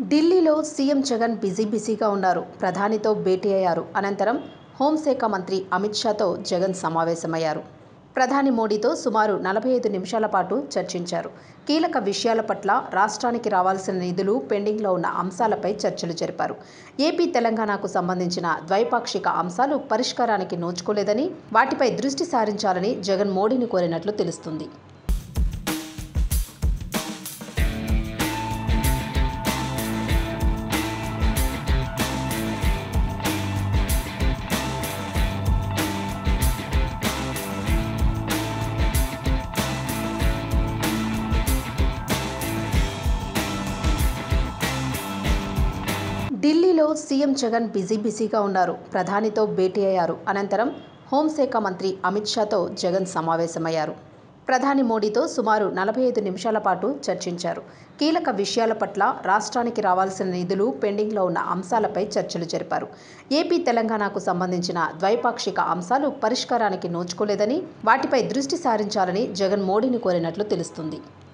ఢిల్లీలో CM Jagan busy బిజీగా ఉన్నారు ప్రధానితో భేటీ అయ్యారు అనంతరం హోంశాఖ మంత్రి అమిత్ షాతో జగన్ సమావేశమయ్యారు ప్రధాని మోడీతో సుమారు నలభై ఐదు నిమిషాల పాటు చర్చించారు కీలక విషయాల పట్ల రాష్ట్రానికి రావాల్సిన నిధులు పెండింగ్లో ఉన్న అంశాలపై చర్చలు జరిపారు ఏపీ తెలంగాణకు సంబంధించిన ద్వైపాక్షిక అంశాలు పరిష్కారానికి నోచుకోలేదని వాటిపై దృష్టి సారించాలని జగన్ మోడీని కోరినట్లు తెలుస్తుంది ఢిల్లీలో సీఎం జగన్ బిజీ బిజీగా ఉన్నారు ప్రధానితో భేటీ అయ్యారు అనంతరం హోంశాఖ మంత్రి అమిత్ షాతో జగన్ సమావేశమయ్యారు ప్రధాని మోడీతో సుమారు నలభై ఐదు నిమిషాల పాటు చర్చించారు కీలక విషయాల పట్ల రాష్ట్రానికి రావాల్సిన నిధులు పెండింగ్లో ఉన్న అంశాలపై చర్చలు జరిపారు ఏపీ తెలంగాణకు సంబంధించిన ద్వైపాక్షిక అంశాలు పరిష్కారానికి నోచుకోలేదని వాటిపై దృష్టి సారించాలని జగన్ మోడీని కోరినట్లు తెలుస్తుంది